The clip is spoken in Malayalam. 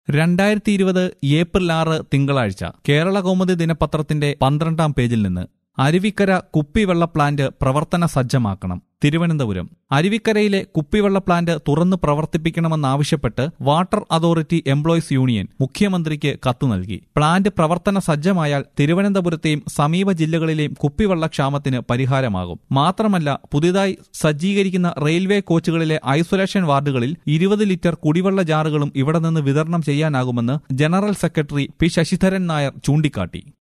രണ്ടായിരത്തി ഇരുപത് ഏപ്രിൽ ആറ് തിങ്കളാഴ്ച കേരള കൗമുദി ദിനപത്രത്തിന്റെ പന്ത്രണ്ടാം പേജിൽ നിന്ന് അരുവിക്കര കുപ്പിവെള്ള പ്ലാന്റ് പ്രവർത്തന സജ്ജമാക്കണം തിരുവനന്തപുരം അരുവിക്കരയിലെ കുപ്പിവെള്ള പ്ലാന്റ് തുറന്നു പ്രവർത്തിപ്പിക്കണമെന്നാവശ്യപ്പെട്ട് വാട്ടർ അതോറിറ്റി എംപ്ലോയീസ് യൂണിയൻ മുഖ്യമന്ത്രിക്ക് കത്ത് നൽകി പ്ലാന്റ് പ്രവർത്തന സജ്ജമായാൽ തിരുവനന്തപുരത്തെയും സമീപ ജില്ലകളിലെയും കുപ്പിവെള്ള ക്ഷാമത്തിന് പരിഹാരമാകും മാത്രമല്ല പുതിയതായി സജ്ജീകരിക്കുന്ന റെയിൽവേ കോച്ചുകളിലെ ഐസൊലേഷൻ വാർഡുകളിൽ ഇരുപത് ലിറ്റർ കുടിവെള്ള ജാറുകളും ഇവിടെ നിന്ന് വിതരണം ചെയ്യാനാകുമെന്ന് general secretary P Sasidharan Nair ചൂണ്ടിക്കാട്ടി